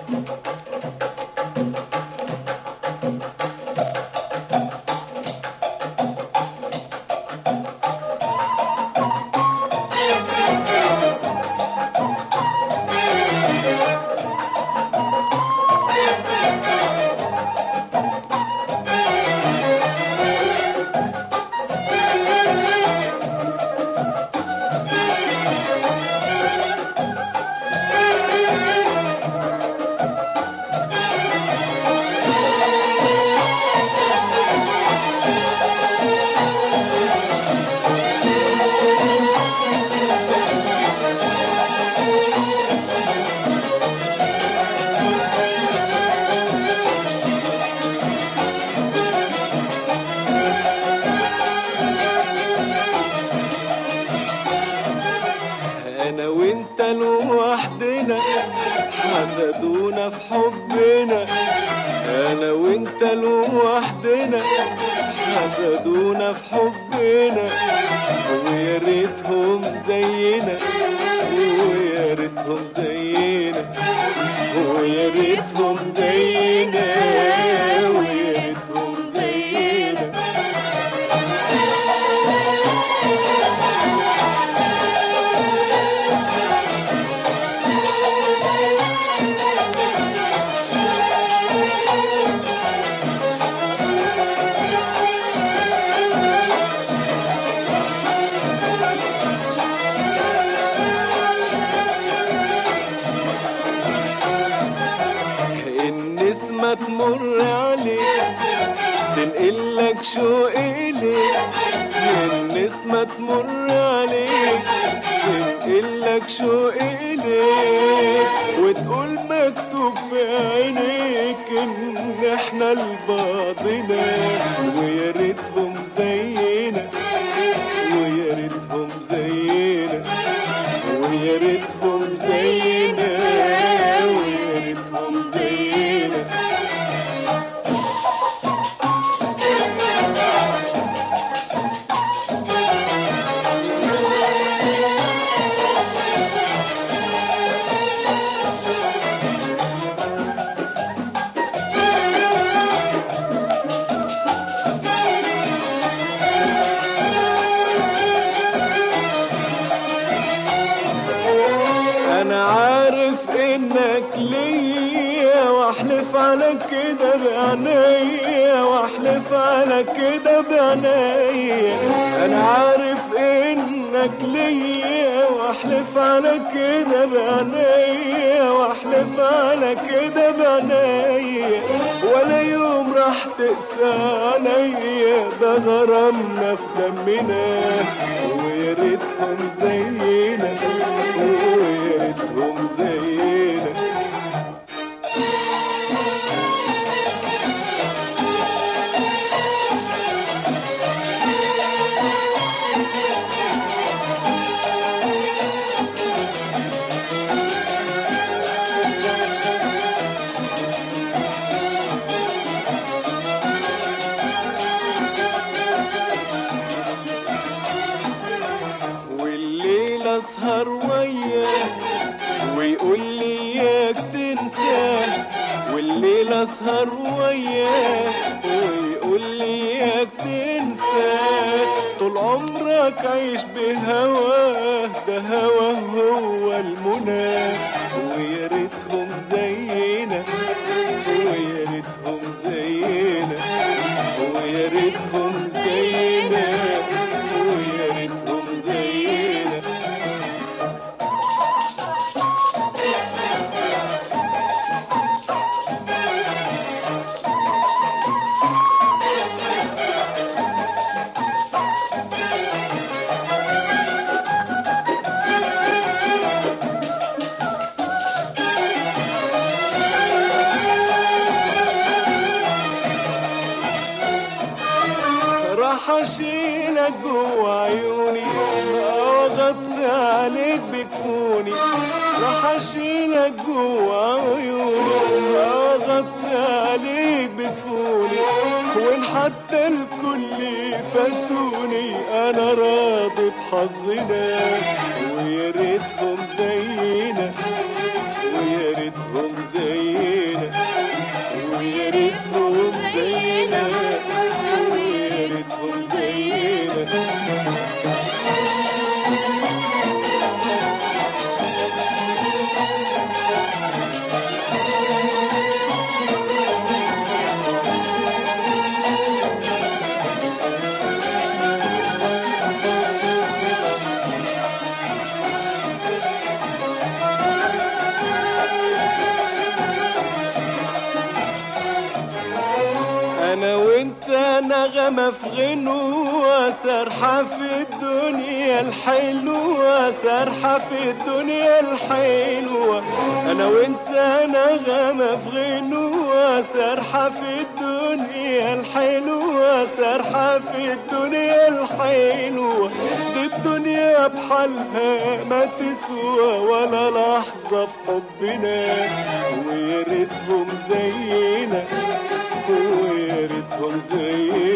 انا وانت لوحدنا حسدونا في حبنا انا وانت لوحدنا حسدونا في حبنا ويا ريتهم زينا ويا ريتهم زينا ويا ريتهم زينا ويا ريتهم زينا النسمة تمر عليك تنقلك شوق إليك النسمة تمر عليك تنقلك شوق إليك وتقول مكتوب في عينيك إن إحنا لبعضنا ويا ريتهم زينا ويا ريتهم زينا ويا ريتهم زينا ويا ريتهم زينا انا عارف انك ليا واحلف على كده بعينيا واحلف على كده بعينيا انا عارف انك ليا واحلف على كده بعينيا واحلف على كده بعينيا ولا يوم راح تقسى عليا ده غرامنا في دمنا ويا ريتهم زينا ويا ريتهم زينا والليل اسهر وياك ويقول لي اياك تنساه والليل اسهر وياك ويقول لي اياك تنساه طول عمرك عايش بهواه ده هواه هو المنى ويا ريتهم زينا ويا ريتهم زينا ويا ريتهم زينا ويا ريتهم زينا راح اشيلك جوا عيوني واغطي عليك بكفوني راح اشيلك جوا عيوني واغطي عليك بكفوني وان حتى الكل فاتوني انا راضي بحظنا ويا ريتهم زينا ويا ريتهم زينا نغمة في غنوة سرحة في الدنيا الحلوة سرحة في الدنيا الحلوة أنا وأنت نغمة في غنوة سرحة في الدنيا الحلوة سرحة في الدنيا الحلوة دي الدنيا بحالها ما تسوى ولا لحظة في حبنا ويا ريتهم زينا ويا ريتهم زينا